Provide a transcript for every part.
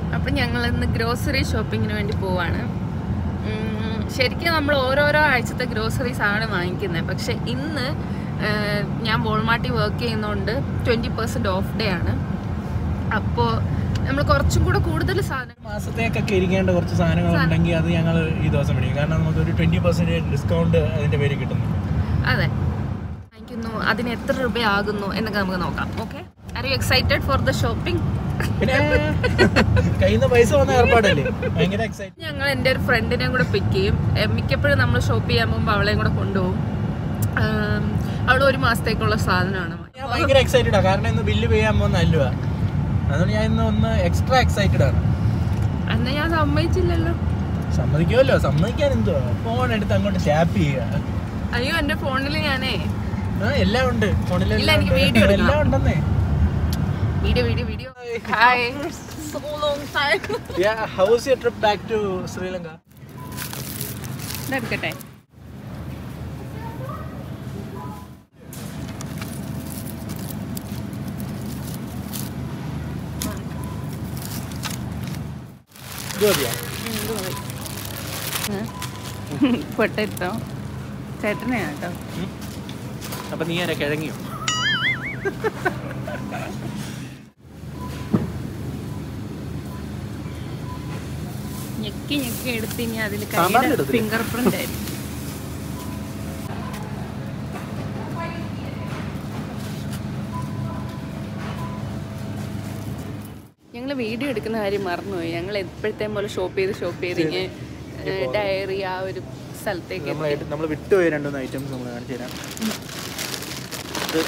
അപ്പം ഞങ്ങൾ ഇന്ന് ഗ്രോസറി ഷോപ്പിങ്ങിന് വേണ്ടി പോവാണ് ഉം, ശരിക്കും നമ്മൾ ഓരോരോ ആഴ്ചത്തെ ഗ്രോസറീസ് ആണ് വാങ്ങിക്കുന്നത് പക്ഷെ ഇന്ന് ഏഹ്, ഞാൻ വോൾമാർട്ടിൽ വർക്ക് ചെയ്യുന്നതുകൊണ്ട് ട്വൻറ്റി പെർസെൻറ്റ് ഓഫ് ഡേ ആണ് അപ്പോൾ നമ്മൾ കുറച്ചും കൂടെ കൂടുതൽ സാധനം മാസത്തേക്കൊക്കെ ഇരിക്കേണ്ട കുറച്ച് സാധനങ്ങൾ ഉണ്ടെങ്കിൽ അത് ഞങ്ങൾ ഈ ദിവസം മേടിക്കും കാരണം നമുക്ക് ഒരു ട്വന്റി പെർസെന്റേജ് ഡിസ്കൗണ്ട് അതിന്റെ പേര് കിട്ടുന്നു അതെ വാങ്ങിക്കുന്നു അതിന് എത്ര രൂപയാകുന്നു എന്നൊക്കെ നമുക്ക് നോക്കാം okay are you excited for the shopping പിന്നെ കയ്യിൽ നിന്ന് പൈസ വന്ന ഏർപ്പാടല്ലേ ഭയങ്കര എക്സൈറ്റ് ഞങ്ങൾ എൻ്റെ ഒരു ഫ്രണ്ടിനെയും കൂടെ പിക്ക് ചെയ്യും എ, മിക്കപ്പോഴും നമ്മൾ ഷോപ്പ് ചെയ്യാൻ പോകുമ്പോൾ അവളെയും കൂടെ കൊണ്ടുപോകും ആം, അവൾ ഒരു മാസത്തേക്കുള്ള സാധനമാണ് ഞാൻ ഭയങ്കര എക്സൈറ്റഡ് ആണ് കാരണം ഇന്ന് ബില്ല് ചെയ്യാൻ പോകുന്ന അല്ലുവാ അതുകൊണ്ട് ഞാൻ ഇന്ന് ഒന്ന് എക്സ്ട്രാ എക്സൈറ്റഡ് ആണ് അന്ന് ഞാൻ സമ്മതിച്ചില്ലല്ലോ സമ്മതിക്കുമല്ലോ സമ്മതിക്കാൻ എന്തുവാ ഫോൺ എടുത്ത് അങ്ങോട്ട് ടാപ്പ് ചെയ്യുക അയ്യോ എൻ്റെ ഫോണിൽ ഞാനേ ആ എല്ലാം ഉണ്ട് ഫോണിൽ ഇല്ല, എനിക്ക് video എടുക്കണം. എല്ലാം ഉണ്ടെന്നേ video video video hi so long time how's your trip back to Sri Lanka ഇതെടുക്കട്ടെ ജോലിയാ പൊട്ടോ ചേട്ടനെയാ കേട്ടോ അപ്പൊ നീ ആരാ കിഴങ്ങിയോ ഞെക്കി ഞെക്കി എടുത്ത് ഇനി അതിൽ സാമ്പാറിൽ കൈയുടെ ഇടത്തില്ലേ? ഫിംഗർ പ്രിന്റ് ആയിരിക്കും ഞങ്ങൾ വീഡിയോ എടുക്കുന്ന കാര്യം മറന്നുപോയി ഞങ്ങൾ എപ്പോഴത്തേം പോലെ ഷോപ്പ് ചെയ്ത് ഷോപ്പ് ചെയ്ത് ഇങ്ങനെ ഡയറി ആ ഒരു സ്ഥലത്തേക്ക് നമ്മൾ നമ്മൾ വിട്ടുപോയ രണ്ടുമൂന്ന് ഐറ്റംസ് നമ്മൾ കാണിച്ചു തരാം ഇത്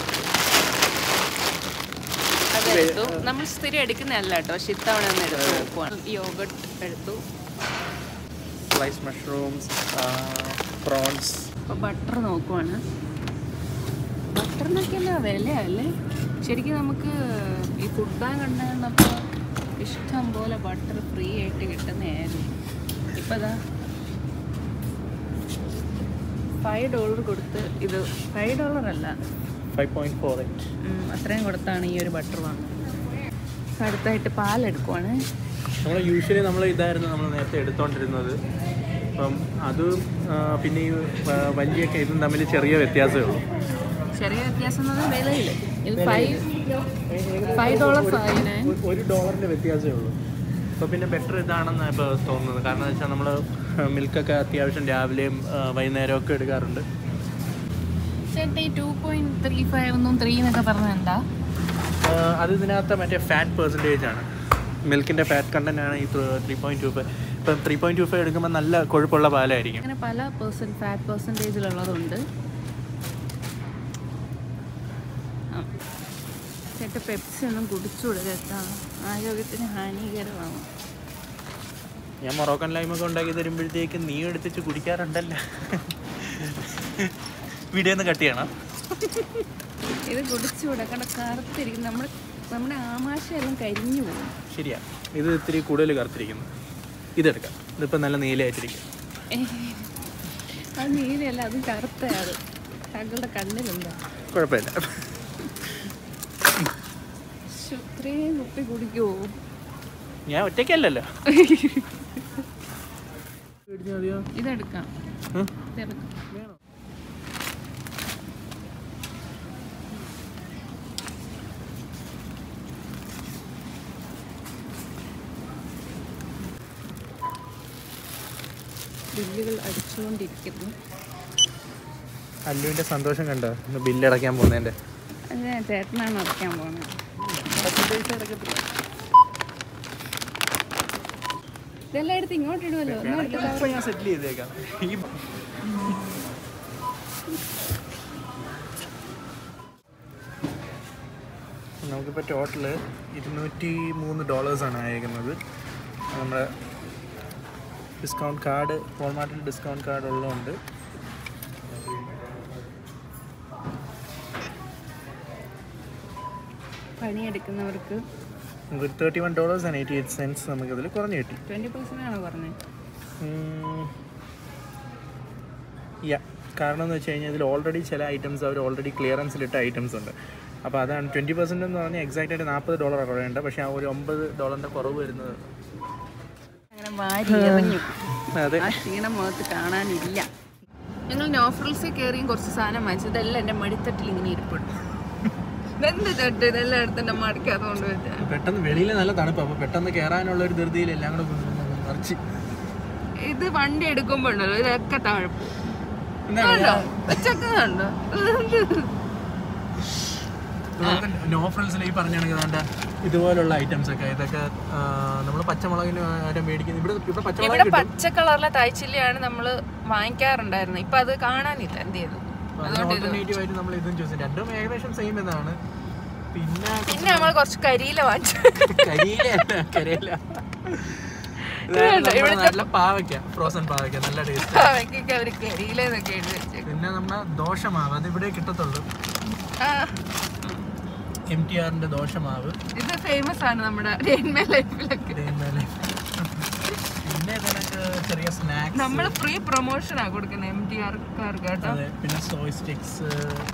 അതെടുത്തു നമ്മൾ സ്ഥിരം എടുക്കുന്നതല്ല കേട്ടോ പക്ഷെ ഇത്തവണ ഒന്ന് എടുത്തു നോക്കുവാണ് യോഗട്ട് എടുത്തു സ്ലൈസ് മഷ്റൂംസ് പ്രോൺസ് അപ്പോൾ ബട്ടർ നോക്കുവാണ് ബട്ടറിനൊക്കെ എന്താ വിലയല്ലേ ശരിക്കും നമുക്ക് ഈ ഫുഡ് ബാങ്ക് ഉണ്ടായിരുന്നപ്പോൾ ഇഷ്ടം പോലെ ബട്ടർ ഫ്രീ ആയിട്ട് കിട്ടുന്നതായിരുന്നു ഇപ്പം അതാ ഫൈവ് ഡോളർ കൊടുത്ത് ഇത് ഫൈവ് ഡോളർ അല്ല ഫൈവ് പോയിന്റ് ഫോർ എയ്റ്റ് ഉം, അത്രയും കൊടുത്താണ് ഈ ഒരു ബട്ടർ വാങ്ങുന്നത് അടുത്തായിട്ട് പാലെടുക്കുവാണ് നമ്മൾ യൂഷ്വലി നമ്മൾ ഇതായിരുന്നു നമ്മൾ നേരത്തെ എടുത്തോണ്ടിരുന്നത് അപ്പം അത് ആ, പിന്നെ ഈ ആ, വലിയ ഇതും തമ്മിൽ ചെറിയ വ്യത്യാസമേ ഉള്ളൂ ചെറിയ വ്യത്യാസം എന്ന് പറഞ്ഞാൽ വിലയിൽ ഇത് five five dollar five nine ഒരു- ഒരു ഡോളറിന്റെ വ്യത്യാസമേ ഉള്ളൂ അപ്പോൾ പിന്നെ ബെറ്റർ ഇതാണെന്ന് ഇപ്പോൾ തോന്നുന്നത് കാരണം എന്ന് വെച്ചാൽ നമ്മൾ മിൽക്കൊക്കെ അത്യാവശ്യം രാവിലെയും ആ, വൈകുന്നേരവും ഒക്കെ എടുക്കാറുണ്ട് ചേട്ടാ ഈ ടു പോയിന്റ് ത്രീ ഫൈവ് ഒന്നും ത്രീ എന്നൊക്കെ പറഞ്ഞാൽ എന്താ ആ, അത് ഇതിനകത്ത് മറ്റേ ഫാറ്റ് പെർസെൻറ്റേജ് ആണ് മിൽക്കിൻ്റെ ഫാറ്റ് കണ്ടന്റ് ആണ് ഈ ത്രീ പോയിന്റ് ടു ഫൈവ് ഇപ്പം ത്രീ പോയിന്റ് ടു ഫൈവ് എടുക്കുമ്പോൾ നല്ല കൊഴുപ്പുള്ള പാലായിരിക്കും അങ്ങനെ പല പേഴ്സൺ ഫാറ്റ് പെർസെൻറ്റേജിലുള്ളതുണ്ട് ചേട്ടാ പെപ്സി ഒന്നും കുടിച്ചുകൂടെ ചേട്ടാ ആരോഗ്യത്തിന് ഹാനികരമാണ് ഞാൻ മൊറോക്കൻ ലൈമൊക്കെ ഉണ്ടാക്കി തരുമ്പോഴത്തേക്ക് നീ എടുത്തിട്ട് കുടിക്കാറുണ്ടല്ലോ വീഡിയോ ഒന്ന് കട്ട് ചെയ്യണം ഇത് കുടിച്ചുകൂടെ കണ്ട കറുത്തിരിക്കും നമ്മുടെ നമ്മുടെ ആമാശയെല്ലാം കരിഞ്ഞു പോകും ശരിയാ ഇത് ഇത്തിരി കൂടുതൽ കറുത്തിരിക്കുന്നു ഇതെടുക്കാം ഇതിപ്പോൾ നല്ല നീലയായിട്ടിരിക്കും അത് നീലയല്ല അത് കറുത്തയാണ് താങ്കളുടെ കണ്ണിലുണ്ടോ കുഴപ്പമില്ല ശ്ശോ, ഇത്രയും കുപ്പി കുടിക്കുമോ ഞാൻ ഒറ്റയ്ക്കല്ലല്ലോ മതിയോ ഇതെടുക്കാം ഉം? ഇതെടുക്കാം ബില്ലുകൾ അടിച്ചുകൊണ്ടിരിക്കുന്നു അല്ലുവിൻ്റെ സന്തോഷം കണ്ടോ ഇന്ന് ബില്ലടയ്ക്കാൻ പോകുന്നതിൻ്റെ അതെ ചേട്ടനാണ് അടയ്ക്കാൻ പോകുന്നത് ഇതെല്ലാം എടുത്ത് ഇങ്ങോട്ട് ഇടുമല്ലോ ഒന്നും എടുത്തില്ല. ഇപ്പോൾ ഞാൻ സെറ്റിൽ ചെയ്തേക്കാം ഈ നമുക്കിപ്പോൾ ടോട്ടൽ ഇരുന്നൂറ്റി മൂന്ന് ഡോളേഴ്സാണ് അയക്കുന്നത് നമ്മുടെ ഡിസ്കൗണ്ട് കാർഡ് വോൾമാർട്ടിൽ ഡിസ്കൗണ്ട് കാർഡ് ഉള്ളതുകൊണ്ട് പണിയെടുക്കുന്നവർക്ക് നമുക്ക് thirty one dollars and eighty eight cents നമുക്കതിൽ കുറഞ്ഞ് കിട്ടി ട്വൻറ്റി പെർസെൻ്റ് ആണോ പറഞ്ഞത് യാ കാരണം എന്ന് വെച്ച് കഴിഞ്ഞാൽ ഇതിൽ ഓൾറെഡി ചില ഐറ്റംസ് അവർ ഓൾറെഡി ക്ലിയറൻസിലിട്ട ഐറ്റംസ് ഉണ്ട് അപ്പോൾ അതാണ് ട്വൻറ്റി പെർസെൻറ്റ് എന്ന് പറഞ്ഞാൽ എക്സാക്റ്റ് ആയിട്ട് നാൽപ്പത് ഡോളർ കുറവേണ്ട പക്ഷേ ആ ഒരു ഒമ്പത് ഡോളറിൻ്റെ കുറവ് വരുന്നത് ഇങ്ങനെ വാരി എറിഞ്ഞു അതെ ആ ക്ഷീണം മുഖത്ത് കാണാനില്ല ഞങ്ങൾ നോഫ്രിൽസിൽ കയറിയും കുറച്ച് സാധനം വാങ്ങിച്ചു ഇതെല്ലാം എൻ്റെ മടിത്തട്ടിൽ ഇങ്ങനെ ഇരിപ്പുണ്ട് എന്ത് തട്ട് ഇതെല്ലാം എടുത്ത് എൻ്റെ മടിക്കകത്ത് കൊണ്ടുവച്ചാൽ പെട്ടെന്ന് വെളിയിൽ നല്ല തണുപ്പ് അപ്പൊ പെട്ടെന്ന് കയറാനുള്ള ഒരു ധൃതിയിൽ എല്ലാം കൂടെ കൊണ്ടുവന്ന് നിറച്ച് ഇത് വണ്ടി എടുക്കുമ്പോണ്ടല്ലോ ഇതൊക്കെ താഴെ പോകും എന്താണ് കണ്ടോ ഉച്ചക്കുന്നുണ്ടോ നോ ഫ്രണ്ട്സിൽ ഈ പറഞ്ഞ കണക്ക് വേണ്ട ഇതുപോലുള്ള ഐറ്റംസ് ഒക്കെ ഇതൊക്കെ നമ്മൾ പച്ചമുളകിന് ആരും മേടിക്കുന്നത് ഇവിടെ ഇവിടെ പച്ചമുളക് ഇവിടെ കിട്ടും പച്ച കളറിലെ തായ്ച്ചില്ലിയാണ് നമ്മൾ വാങ്ങിക്കാറുണ്ടായിരുന്നത് ഇപ്പൊ അത് കാണാനില്ല എന്ത് ചെയ്തു ഓൾട്ടർനേറ്റീവ് ആയിട്ട് നമ്മൾ ഇതും ചൂസ് ചെയ്യും രണ്ടും ഏകദേശം സെയിം എന്നാണ് പിന്നെ പിന്നെ നമ്മൾ കുറച്ച് കരിയില വാങ്ങിച്ചു കരിയില കരിയില നല്ല പാവയ്ക്ക ഫ്രോസൺ പാവയ്ക്ക നല്ല ടേസ്റ്റ് അവയ്ക്കൊക്കെ അവര് കരിയില എന്നൊക്കെ എഴുതി വെച്ചേക്കും പിന്നെ നമ്മുടെ ദോശമാവ് അത് ഇവിടെ കിട്ടത്തുള്ളൂ ആ, എം ടി ആറിന്റെ ദോശമാവ് ഇത് ഫേമസ് ആണ് നമ്മുടെ ഡെയിൻമേ ലൈഫിലൊക്കെ ഇതേപോലെ. പിന്നെ ഇതിനൊക്കെ ചെറിയ സ്നാക്സ് നമ്മൾ ഫ്രീ പ്രൊമോഷനാ കൊടുക്കുന്നത് എം ടി ആർക്കാർക്ക് കേട്ടോ അതെ പിന്നെ സോയ് സ്റ്റിക്സ്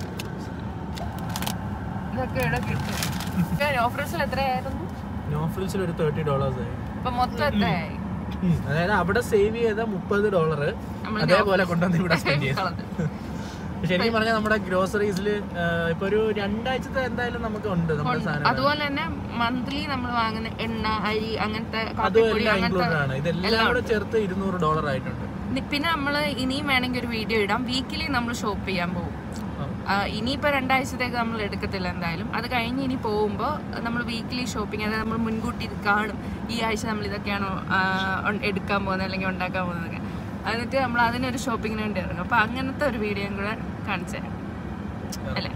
ഇതൊക്കെ ഇവിടെ കിട്ടും ഓഫേഴ്സിൽ എത്രയായിരുന്നു നോഫിൽസിൽ ഒരു തേർട്ടി ഡോളേഴ്സ് ആയി ഇപ്പൊ മൊത്തം എത്രയായി അതായത് അവിടെ സേവ് ചെയ്ത മുപ്പത് ഡോളർ നമ്മൾ അതേപോലെ കൊണ്ടുവന്ന് ഇവിടെ സ്പെൻഡ് ചെയ്തു കളഞ്ഞു. ശരിക്കും പറഞ്ഞാൽ നമ്മുടെ ഗ്രോസറീസിൽ ഇപ്പൊ ഒരു രണ്ടാഴ്ചത്തെ എന്തായാലും നമുക്ക് ഉണ്ട് നമ്മുടെ സാധനം അതുപോലെ തന്നെ മന്ത്ലി നമ്മൾ വാങ്ങുന്ന എണ്ണ അരി അങ്ങനത്തെ അതും കാപ്പിപ്പൊടി എല്ലാം അങ്ങനത്തെ ഇൻക്ലൂഡഡ് ആണ് ഇതെല്ലാം കൂടെ ചേർത്ത് ഇരുന്നൂറ് ഡോളർ ആയിട്ടുണ്ട് നി- പിന്നെ നമ്മൾ ഇനിയും വേണമെങ്കിൽ ഒരു വീഡിയോ ഇടാം വീക്കിലി നമ്മൾ ഷോപ്പ് ചെയ്യാൻ പോകും ആ, ഇനിയിപ്പോൾ രണ്ടാഴ്ചത്തേക്ക് നമ്മൾ എടുക്കത്തില്ല എന്തായാലും അത് കഴിഞ്ഞ് ഇനി പോകുമ്പോൾ നമ്മൾ വീക്കിലി ഷോപ്പിംഗ് അതായത് നമ്മൾ മുൻകൂട്ടി ഇത് കാണും ഈ ആഴ്ച നമ്മൾ ഇതൊക്കെയാണോ ആ, ഉൺ- എടുക്കാൻ പോകുന്നത് അല്ലെങ്കിൽ ഉണ്ടാക്കാൻ പോകുന്നതൊക്കെ എന്നിട്ട് നമ്മൾ അതിനൊരു ഷോപ്പിങ്ങിന് വേണ്ടി ഇറങ്ങും അപ്പോൾ അങ്ങനത്തെ ഒരു വീഡിയോയും കൂടെ കാണിച്ചു തരാം അല്ലേ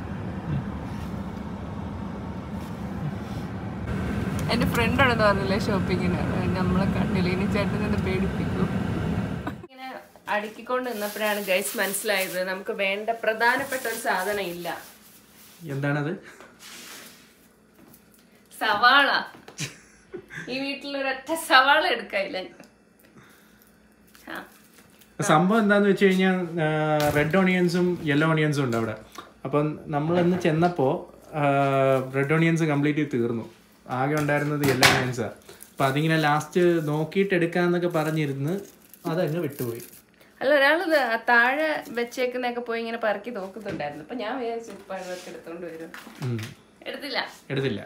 എൻ്റെ ഫ്രണ്ടാണെന്ന് പറഞ്ഞില്ലേ ഷോപ്പിങ്ങിന് നമ്മളെ കണ്ടില്ല ഇനി ചേട്ടൻ നിന്ന് പേടിപ്പിക്കും ഇങ്ങനെ അടുക്കിക്കൊണ്ട് നിന്നപ്പോഴാണ് ഗൈസ് മനസ്സിലായത് നമുക്ക് വേണ്ട പ്രധാനപ്പെട്ട ഒരു സാധനം ഇല്ല എന്താണത് സവാള ഈ വീട്ടിൽ ഒരൊറ്റ സവാള എടുക്കാനില്ല ആ സംഭവം എന്താന്ന് വെച്ച് കഴിഞ്ഞാൽ റെഡ് ഓണിയൻസും യെല്ലോ ഓണിയൻസും ഉണ്ട് അവിടെ അപ്പം നമ്മൾ ഇന്ന് ചെന്നപ്പോൾ റെഡ് ഓണിയൻസ് കംപ്ലീറ്റ് തീർന്നു ആകെ ഉണ്ടായിരുന്നത് യെല്ലോ ഓണിയൻസാണ് അപ്പം അതിങ്ങനെ ലാസ്റ്റ് നോക്കിയിട്ട് എടുക്കാന്നൊക്കെ പറഞ്ഞിരുന്ന് അതങ്ങ് വിട്ടുപോയി അല്ല ഒരാളത് ആ താഴെ വെച്ചേക്കുന്നൊക്കെ പോയി ഇങ്ങനെ പറക്കി നോക്കുന്നുണ്ടായിരുന്നു അപ്പൊ ഞാൻ വിചാരിച്ചു ഇപ്പൊ അതൊക്കെ എടുത്തോണ്ട് വരും ഉം. എടുത്തില്ല എടുത്തില്ല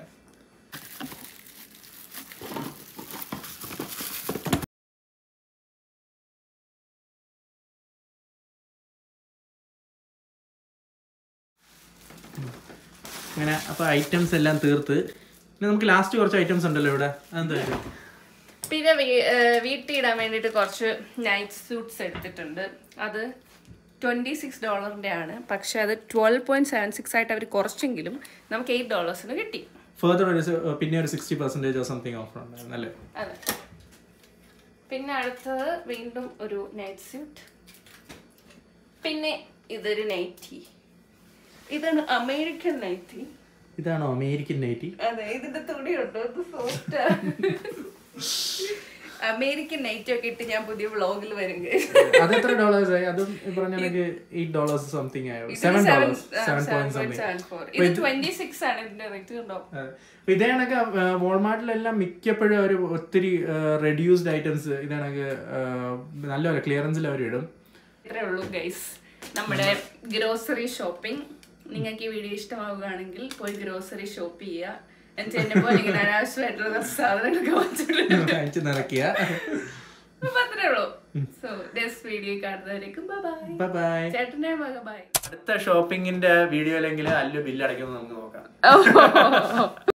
അങ്ങനെ അപ്പോൾ ഐറ്റംസ് എല്ലാം തീർത്ത് ഇനി നമുക്ക് ലാസ്റ്റ് കുറച്ച് ഐറ്റംസ് ഉണ്ടല്ലോ ഇവിടെ അതെന്താ പിന്നെ വീ- ഏർ വീട്ടിൽ ഇടാൻ വേണ്ടിയിട്ട് കുറച്ച് നൈറ്റ് സൂട്ട്സ് എടുത്തിട്ടുണ്ട് അത് ട്വൻറ്റി സിക്സ് ഡോളറിൻ്റെ ആണ് പക്ഷെ അത് ട്വൽവ് പോയിന്റ് സെവൻ സിക്സ് ആയിട്ട് അവർ കുറച്ചെങ്കിലും നമുക്ക് എയ്റ്റ് ഡോളേഴ്സിന് കിട്ടി ഫെർദർ ഒരു സ- പിന്നെ ഒരു സിക്സ്റ്റി പെർസെൻറ്റേജ് സംതിങ് ഓഫർ ഉണ്ടായിരുന്നു അല്ലേ അതെ പിന്നെ അടുത്തത് വീണ്ടും ഒരു നൈറ്റ് സ്യൂട്ട് പിന്നെ ഇതൊരു നൈറ്റി ഇതാണ് അമേരിക്കൻ നൈറ്റി ഇതാണോ അമേരിക്കൻ നൈറ്റി അതെ ഇതിന്റെ തുണി ഉണ്ടോ ഇത് സോഫ്റ്റ് അമേരിക്കൻ നൈറ്റ് ഒക്കെ ഇട്ട് ഞാൻ പുതിയ വ്ളോഗിൽ വരും guys. അത് എത്ര ഡോളേഴ്സ് ആയി അതും ഈ പറഞ്ഞ കണക്ക് എയ്റ്റ് ഡോളേഴ്സ് സംതിങ് ആയോ ഇതിന് സെവൻ seven- ഡോളേഴ്സ് ആ, seven seven point point something seven four. ഇത് ട്വന്റി സിക്സ് ആണ് ഇതിന്റെ റേറ്റ് കണ്ടോ അപ്പൊ ഇതേ കണക്ക് വോൾമാർട്ടിലെല്ലാം മിക്കപ്പോഴും ഒരു ഒത്തിരി റെഡ്യൂസ്ഡ് ഐറ്റംസ് ഇതേ കണക്ക് നല്ലപോലെ ക്ലിയറൻസിൽ അവർ ഇടും ഇത്രേ ഉള്ളൂ ഗൈസ് നമ്മുടെ ഗ്രോസറി ഷോപ്പിംഗ് നിങ്ങൾക്ക് ഈ വീഡിയോ ഇഷ്ടമാവുകയാണെങ്കിൽ പോയി ഗ്രോസറി ഷോപ്പ് ചെയ്യുക എന്നിട്ട് എന്നെ പോലെ ഇങ്ങനെ അനാവശ്യമായിട്ടുള്ള കുറച്ച് സാധനങ്ങളൊക്കെ വാങ്ങിച്ചിട്ടുണ്ട് കാണിച്ച് നിറയ്ക്കുക അപ്പൊ അത്രേ ഉള്ളൂ സോ നെക്സ്റ്റ് വീഡിയോ കാണുന്നവരേക്കും ബൈ ബൈ ബൈ ചേട്ടനെ ബൈ അടുത്ത ഷോപ്പിങ്ങിന്റെ വീഡിയോയിലെങ്കിൽ അല്ലു ബില്ല് അടയ്ക്കുന്നത് നമുക്ക് നോക്കാം